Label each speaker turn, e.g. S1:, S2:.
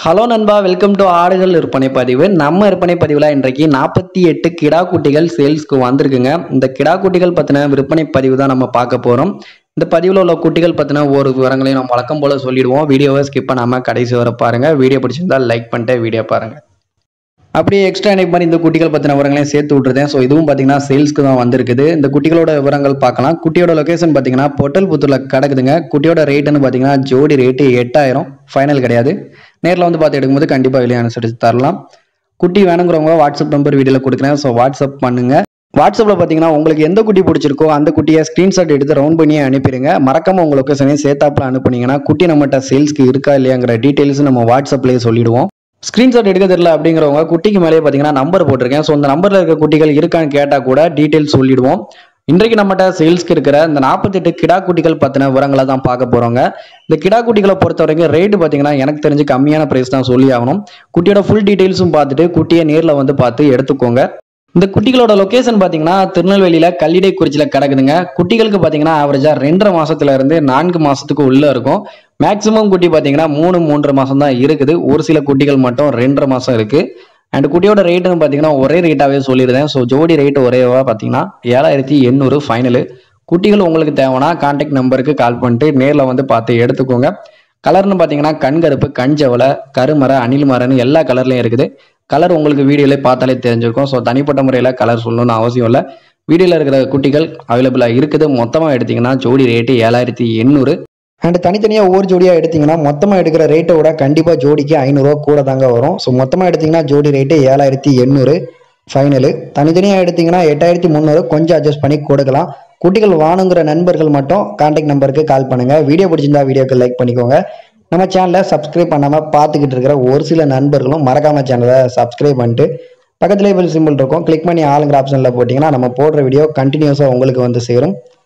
S1: hello நண்பா welcome to ஆடுகள் விற்பனை பதிவு நம்ம விற்பனை பதிவில் இன்றைக்கு நாற்பத்தி எட்டு கிடா குட்டிகள் சேல்ஸ்க்கு வந்திருக்குங்க இந்த கிடா குட்டிகள் பற்றின விற்பனை பதிவு தான் நம்ம பார்க்க போகிறோம் இந்த பதிவில் உள்ள குட்டிகள் பற்றின ஒரு விவரங்களையும் நம்ம வழக்கம் போல் சொல்லிடுவோம் வீடியோவை ஸ்கிப் பண்ணாமல் கடைசி வரை பாருங்கள் வீடியோ பிடிச்சிருந்தா லைக் பண்ணிட்டு வீடியோ பாருங்கள் அப்படியே எக்ஸ்ட்ரா எனக்கு மாதிரி இந்த குட்டிகள் பற்றின விவரங்களையும் சேர்த்து விட்டுருதேன் ஸோ இதுவும் பார்த்தீங்கன்னா சேல்ஸ்க்கு தான் வந்திருக்குது இந்த குட்டிகளோட விவரங்கள் பார்க்கலாம் குட்டியோட லொகேஷன் பார்த்தீங்கன்னா பொட்டல்புத்தூரில் கிடக்குதுங்க குட்டியோட ரேட்டுன்னு பார்த்தீங்கன்னா ஜோடி ரேட்டு எட்டாயிரம் ஃபைனல் கிடையாது நேரில் வந்து பார்த்து எடுக்கும்போது கண்டிப்பாக வெளியே அனுசரித்து தரலாம் குட்டி வேணுங்கிறவங்க வாட்ஸ்அப் நம்பர் வீடியோவில் கொடுக்குறேன் ஸோ வாட்ஸ்அப் பண்ணுங்க வாட்ஸ்அப்பில் பார்த்தீங்கன்னா உங்களுக்கு எந்த குட்டி பிடிச்சிருக்கோ அந்த குட்டியை ஸ்க்ரீன்ஷாட் எடுத்து ரவுண்ட் பண்ணி அனுப்பிடுங்க மறக்காம உங்கள் லொக்கேஷனையும் சேர்த்தாப்பில் அனுப்புனீங்கன்னா குட்டி நம்மகிட்ட சேல்ஸ்க்கு இருக்கா இல்லையாங்கிற டீட்டெயில்ஸ் நம்ம வாட்ஸ்அப்லேயே சொல்லிடுவோம் ஸ்க்ரீன்ஷாட் எடுக்க தெரியல அப்படிங்கிறவங்க குட்டிக்கு மேலே பார்த்தீங்கன்னா நம்பர் போட்டிருக்கேன் ஸோ அந்த நம்பரில் இருக்க குட்டிகள் இருக்கான்னு கேட்டால் கூட டீட்டெயில்ஸ் சொல்லிடுவோம் இன்றைக்கு நம்மகிட்ட சேல்ஸ்க்கு இருக்கிற இந்த நாற்பத்தெட்டு கிடா குட்டிகள் பற்றின விவரங்களை தான் பார்க்க போகிறோங்க இந்த கிடா குட்டிகளை பொறுத்த வரைக்கும் ரேட்டு பார்த்தீங்கன்னா எனக்கு தெரிஞ்சு கம்மியான ப்ரைஸ் தான் சொல்லி ஆகணும் குட்டியோட ஃபுல் டீட்டெயில்ஸும் பார்த்துட்டு குட்டியை நேரில் வந்து பார்த்து எடுத்துக்கோங்க இந்த குட்டிகளோட லொகேஷன் பார்த்தீங்கன்னா திருநெல்வேலியில் கல்லிடை குறிச்சியில் கிடக்குதுங்க குட்டிகளுக்கு பார்த்தீங்கன்னா ஆவரேஜாக ரெண்டரை மாசத்துல இருந்து நான்கு மாசத்துக்கு உள்ள இருக்கும் மேக்ஸிமம் குட்டி பார்த்தீங்கன்னா மூணு மூன்றரை மாசம் தான் இருக்குது ஒரு சில குட்டிகள் மட்டும் ரெண்டரை மாசம் இருக்கு அண்ட் குட்டியோட ரேட்டுன்னு பார்த்தீங்கன்னா ஒரே ரேட்டாகவே சொல்லியிருந்தேன் ஸோ ஜோடி ரேட் ஒரேவா பார்த்தீங்கன்னா ஏழாயிரத்தி எண்ணூறு ஃபைனலு குட்டிகள் உங்களுக்கு தேவைன்னா கான்டாக்ட் நம்பருக்கு கால் பண்ணிட்டு நேரில் வந்து பார்த்து எடுத்துக்கோங்க கலர்னு பார்த்தீங்கன்னா கண்கருப்பு கஞ்சவலை கருமரை அணில் மரன்னு எல்லா கலர்லையும் இருக்குது கலர் உங்களுக்கு வீடியோல பார்த்தாலே தெரிஞ்சிருக்கும் ஸோ தனிப்பட்ட முறையில் கலர் சொல்லணும்னு அவசியம் இல்லை வீடியோவில் இருக்கிற குட்டிகள் அவைலபிளாக இருக்குது மொத்தமாக எடுத்தீங்கன்னா ஜோடி ரேட்டு ஏழாயிரத்தி எண்ணூறு அண்ட் தனித்தனியாக ஒவ்வொரு ஜோடியாக எடுத்தீங்கன்னா மொத்தமாக எடுக்கிற ரேட்டை விட கண்டிப்பாக ஜோடிக்கு ஐநூறுரூவா கூட தாங்க வரும் ஸோ மொத்தமாக எடுத்தீங்கன்னா ஜோடி ரேட்டு ஏழாயிரத்தி எண்ணூறு ஃபைனலு தனித்தனியாக எடுத்தீங்கன்னா எட்டாயிரத்தி முந்நூறு கொஞ்சம் அட்ஜஸ்ட் பண்ணி கொடுக்கலாம் குட்டிகள் வாணுங்கிற நண்பர்கள் மட்டும் கான்டாக்ட் நம்பருக்கு கால் பண்ணுங்கள் வீடியோ பிடிச்சிருந்தா வீடியோக்கு லைக் பண்ணிக்கோங்க நம்ம சேனலை சப்ஸ்கிரைப் பண்ணாமல் பார்த்துக்கிட்டு இருக்கிற ஒரு சில நண்பர்களும் மறக்காம சேனலை சப்ஸ்கிரைப் பண்ணிட்டு பக்கத்துலேயே பெல் சிம்பிள் இருக்கும் கிளிக் பண்ணி ஆளுங்கிற ஆப்ஷனில் போட்டிங்கன்னா நம்ம போடுற வீடியோ கண்டினியூஸாக உங்களுக்கு வந்து சேரும்